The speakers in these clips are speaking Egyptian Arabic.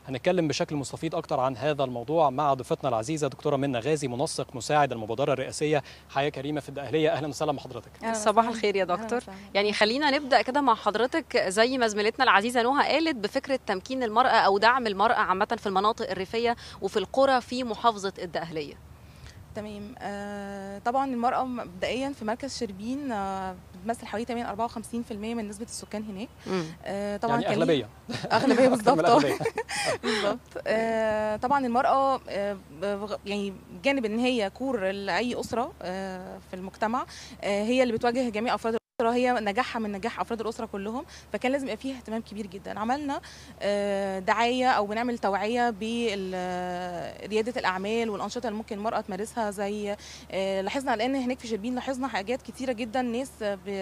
هنتكلم بشكل مستفيض اكتر عن هذا الموضوع مع ضيفتنا العزيزه دكتوره منى غازي منسق مساعد المبادره الرئاسيه حياه كريمه في الدقهليه اهلا وسهلا بحضرتك صباح الخير يا دكتور يعني خلينا نبدا كده مع حضرتك زي ما زميلتنا العزيزه نهى قالت بفكره تمكين المراه او دعم المراه عامه في المناطق الريفيه وفي القرى في محافظه الدقهليه تمام آه طبعا المرأة مبدئيا في مركز شربين آه بتمثل حوالي 8 54% من نسبة السكان هناك آه طبعا يعني أغلبية أغلبية بالظبط بالظبط آه طبعا المرأة آه يعني بجانب ان هي كور لأي أسرة آه في المجتمع آه هي اللي بتواجه جميع أفراد الاسره هي نجاحها من نجاح افراد الاسره كلهم فكان لازم يبقى فيها اهتمام كبير جدا عملنا دعايه او بنعمل توعيه برياده الاعمال والانشطه اللي ممكن المراه تمارسها زي لاحظنا لان هناك في شربين لاحظنا حاجات كتيره جدا ناس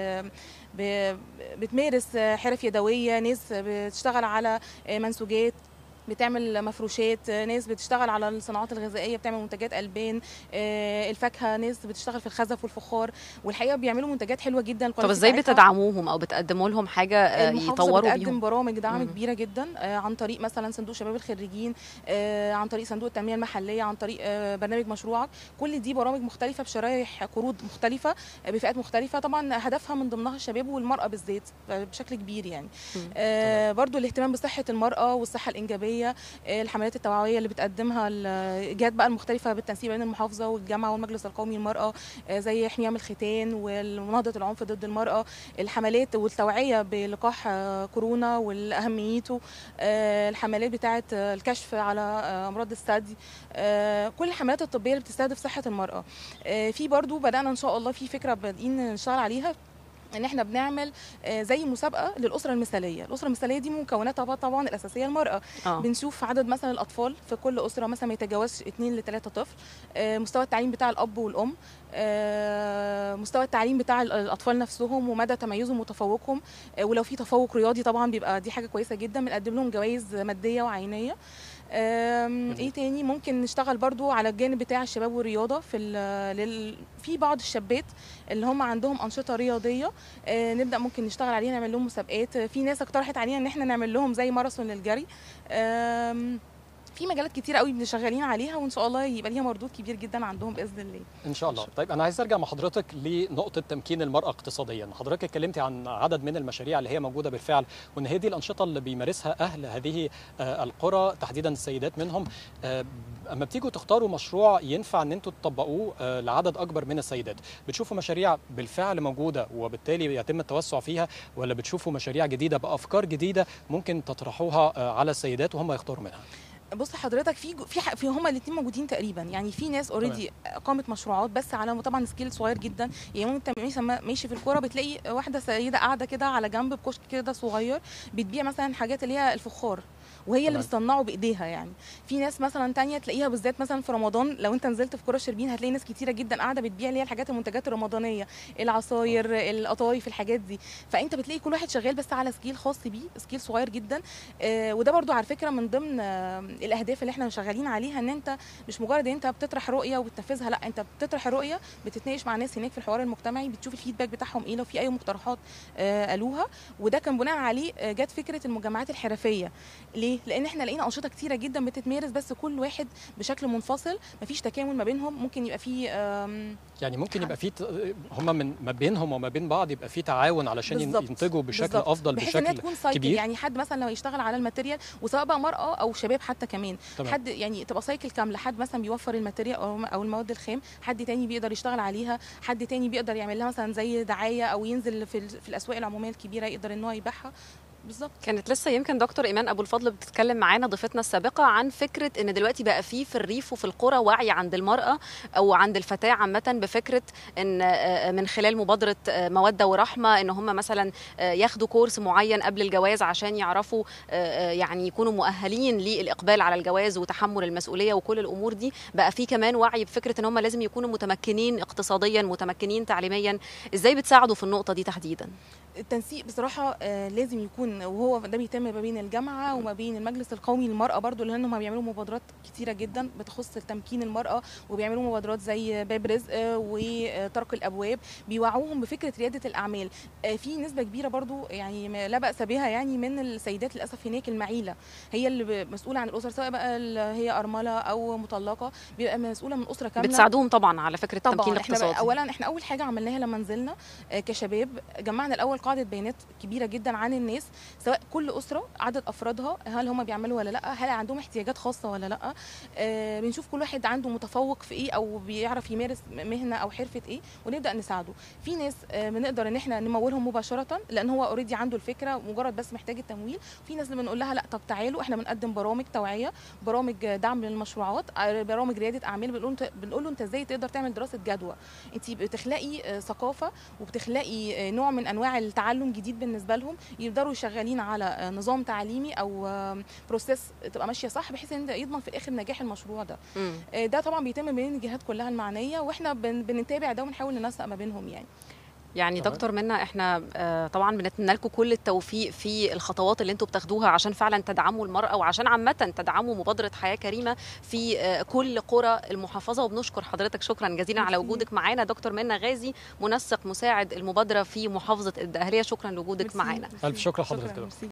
بتمارس حرف يدويه ناس بتشتغل على منسوجات بتعمل مفروشات ناس بتشتغل على الصناعات الغذائيه بتعمل منتجات البان الفاكهه ناس بتشتغل في الخزف والفخار والحقيقه بيعملوا منتجات حلوه جدا طب ازاي بتدعموهم او بتقدموا لهم حاجه يطوروا بتقدم بيهم برامج دعم كبيره جدا عن طريق مثلا صندوق شباب الخريجين عن طريق صندوق التنميه المحليه عن طريق برنامج مشروعك كل دي برامج مختلفه بشرايح قروض مختلفه بفئات مختلفه طبعا هدفها من ضمنها الشباب والمراه بالذات بشكل كبير يعني آه برضو الاهتمام بصحه المراه والصحه الانجابيه الحملات التوعويه اللي بتقدمها الجهات بقى المختلفه بالتنسيق بين المحافظه والجامعه والمجلس القومي للمراه زي حميام الختان ونهضه العنف ضد المراه الحملات والتوعيه بلقاح كورونا واهميته الحملات بتاعه الكشف على امراض الثدي كل الحملات الطبيه اللي بتستهدف صحه المراه في برضو بدانا ان شاء الله في فكره بادئين نشتغل عليها ان احنا بنعمل زي مسابقه للاسره المثاليه الاسره المثاليه دي مكوناتها طبعا الاساسيه المراه آه. بنشوف عدد مثلا الاطفال في كل اسره مثلا ما يتجاوزش 2 ل 3 طفل مستوى التعليم بتاع الاب والام مستوى التعليم بتاع الاطفال نفسهم ومدى تميزهم وتفوقهم ولو في تفوق رياضي طبعا بيبقى دي حاجه كويسه جدا بنقدم لهم جوائز ماديه وعينيه ايه تاني ممكن نشتغل برضو على الجانب بتاع الشباب والرياضه في لل... في بعض الشابات اللي هم عندهم انشطه رياضيه آه نبدا ممكن نشتغل عليها نعمل لهم مسابقات في ناس اقترحت علينا ان احنا نعمل لهم زي ماراثون للجري في مجالات كتير قوي شغالين عليها وان شاء الله يبقى ليها مردود كبير جدا عندهم باذن الله ان شاء الله طيب انا عايز ارجع مع حضرتك لنقطه تمكين المراه اقتصاديا حضرتك اتكلمتي عن عدد من المشاريع اللي هي موجوده بالفعل وان هي دي الانشطه اللي بيمارسها اهل هذه القرى تحديدا السيدات منهم اما بتيجوا تختاروا مشروع ينفع ان انتوا تطبقوه لعدد اكبر من السيدات بتشوفوا مشاريع بالفعل موجوده وبالتالي يتم التوسع فيها ولا بتشوفوا مشاريع جديده بافكار جديده ممكن تطرحوها على السيدات وهم يختاروا منها بص حضرتك في في في هما الاثنين موجودين تقريبا يعني في ناس اوريدي قامت مشروعات بس على طبعا سكيل صغير جدا يعني انت ماشي في الكوره بتلاقي واحده سيده قاعده كده على جنب بكشك كده صغير بتبيع مثلا حاجات اللي هي الفخار وهي اللي بتصنعه بايديها يعني في ناس مثلا تانية تلاقيها بالذات مثلا في رمضان لو انت نزلت في كوره شربين هتلاقي ناس كتيره جدا قاعده بتبيع اللي هي الحاجات المنتجات الرمضانيه العصاير القطايف الحاجات دي فانت بتلاقي كل واحد شغال بس على سكيل خاص بيه سكيل صغير جدا آه وده برضو على فكره من ضمن آه الاهداف اللي احنا شغالين عليها ان انت مش مجرد ان انت بتطرح رؤيه وبتنفذها لا انت بتطرح الرؤيه بتتناقش مع ناس هناك في الحوار المجتمعي بتشوف الفيدباك بتاعهم ايه لو في اي مقترحات آه قالوها وده كان بناء عليه آه جت فكره المجمعات الحرفيه ليه لان احنا لقينا انشطه كتيره جدا بتتمارس بس كل واحد بشكل منفصل مفيش تكامل ما بينهم ممكن يبقى في يعني ممكن يبقى في هم من ما بينهم وما بين بعض يبقى في تعاون علشان بالزبط. ينتجوا بشكل بالزبط. افضل بحيث بشكل انها تكون سايكل كبير يعني حد مثلا لو يشتغل على الماتيريال وسواء بقى مراه او شباب حتى كمان تمام. حد يعني تبقى سايكل كامله حد مثلا بيوفر الماتيريال او او المواد الخام حد تاني بيقدر يشتغل عليها حد تاني بيقدر يعمل لها مثلا زي دعايه او ينزل في, ال- في الاسواق العموميه الكبيره يقدر ان هو يبيعها بالظبط كانت لسه يمكن دكتور ايمان ابو الفضل بتتكلم معانا ضيفتنا السابقه عن فكره ان دلوقتي بقى في في الريف وفي القرى وعي عند المراه او عند الفتاه عامه بفكره ان آه، من خلال مبادره آه، موده ورحمه ان هم مثلا آه، ياخدوا كورس معين قبل الجواز عشان يعرفوا آه، آه، يعني يكونوا مؤهلين للاقبال على الجواز وتحمل المسؤوليه وكل الامور دي بقى في كمان وعي بفكره ان هم لازم يكونوا متمكنين اقتصاديا متمكنين تعليميا ازاي بتساعدوا في النقطه دي تحديدا التنسيق بصراحه آه، لازم يكون آم، وهو ده بيتم ما بين الجامعه وما بين المجلس القومي للمراه برضو لان هم بيعملوا مبادرات كتيره جدا بتخص تمكين المراه وبيعملوا مبادرات زي باب رزق آه، وطرق الابواب بيوعوهم بفكره رياده الاعمال آه، في نسبه كبيره برضو يعني ما- لا باس بها يعني من السيدات للاسف هناك المعيله هي اللي ب- مسؤوله عن الاسر سواء بقى ال- هي ارمله او مطلقه بيبقى مسؤوله من اسره كامله بتساعدوهم طبعا على فكره التمكين طبعا احنا الاقتصادي بقى اولا احنا اول حاجه عملناها لما نزلنا آه، كشباب جمعنا الاول قاعده بيانات كبيره جدا عن الناس سواء كل اسره عدد افرادها هل هم بيعملوا ولا لا هل عندهم احتياجات خاصه ولا لا آه، بنشوف كل واحد عنده متفوق في ايه او بيعرف يمارس مهنه او حرفه ايه ونبدا نساعده في ناس آه، بنقدر ان احنا نمولهم مباشره لان هو اوريدي عنده الفكره مجرد بس محتاج التمويل في ناس اللي بنقول لها لا طب تعالوا احنا بنقدم برامج توعيه برامج دعم للمشروعات آه، برامج رياده اعمال بنقول له بنقول له انت ازاي تقدر تعمل دراسه جدوى انت بتخلقي آه، ثقافه وبتخلقي آه، نوع من انواع التعلم جديد بالنسبه لهم يقدروا شغالين على آه، نظام تعليمي او بروسيس تبقى ماشيه صح بحيث ان ده يضمن في الاخر نجاح المشروع ده مم. آه، ده طبعا بيتم بين الجهات كلها المعنيه واحنا بن- بنتابع ده ونحاول ننسق ما بينهم يعني يعني تمام. دكتور منا احنا آه، طبعا بنتمنى لكم كل التوفيق في الخطوات اللي انتم بتاخدوها عشان فعلا تدعموا المراه وعشان عامه تدعموا مبادره حياه كريمه في آه، كل قرى المحافظه وبنشكر حضرتك شكرا جزيلا على ميرسي. وجودك معانا دكتور منا غازي منسق مساعد المبادره في محافظه الدقهليه شكرا لوجودك ميرسي. معانا الف شكر لحضرتك شكرا ميرسي.